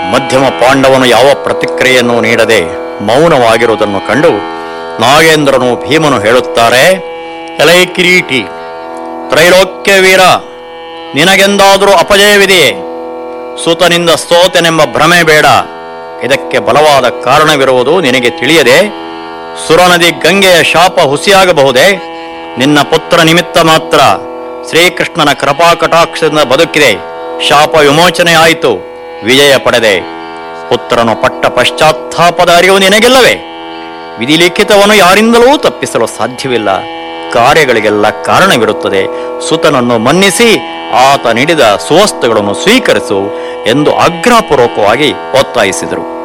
ಮಧ್ಯಮ ಪಾಂಡವನು ಯಾವ ಪ್ರತಿಕ್ರಿಯೆಯನ್ನು ನೀಡದೆ ಮೌನವಾಗಿರುವುದನ್ನು ಕಂಡು ನಾಗೇಂದ್ರನು ಭೀಮನು ಹೇಳುತ್ತಾರೆ ಎಲೈ ಕಿರೀಟಿ ತ್ರೈಲೋಕ್ಯ ವೀರ ನಿನಗೆಂದಾದರೂ ಅಪಜಯವಿದೆಯೇ ಸುತನಿಂದ ಸ್ತೋತೆನೆಂಬ ಭ್ರಮೆ ಬೇಡ ಇದಕ್ಕೆ ಬಲವಾದ ಕಾರಣವಿರುವುದು ನಿನಗೆ ತಿಳಿಯದೆ ಸುರನದಿ ಗಂಗೆಯ ಶಾಪ ಹುಸಿಯಾಗಬಹುದೇ ನಿನ್ನ ಪುತ್ರ ನಿಮಿತ್ತ ಮಾತ್ರ ಶ್ರೀಕೃಷ್ಣನ ಕೃಪಾ ಕಟಾಕ್ಷದಿಂದ ಬದುಕಿದೆ ಶಾಪ ವಿಮೋಚನೆ ಆಯಿತು ವಿಜಯ ಪಡೆದೆ ಪುತ್ರನು ಪಟ್ಟ ಪಶ್ಚಾತ್ತಾಪದ ಅರಿವು ನಿನಗೆಲ್ಲವೇ ವಿಧಿಲಿಖಿತವನ್ನು ಯಾರಿಂದಲೂ ತಪ್ಪಿಸಲು ಸಾಧ್ಯವಿಲ್ಲ ಕಾರ್ಯಗಳಿಗೆಲ್ಲ ಕಾರಣವಿರುತ್ತದೆ ಸುತನನ್ನು ಮನ್ನಿಸಿ ಆತ ನೀಡಿದ ಸುವಸ್ತುಗಳನ್ನು ಸ್ವೀಕರಿಸು ಎಂದು ಆಗ್ರಹಪೂರ್ವಕವಾಗಿ ಒತ್ತಾಯಿಸಿದರು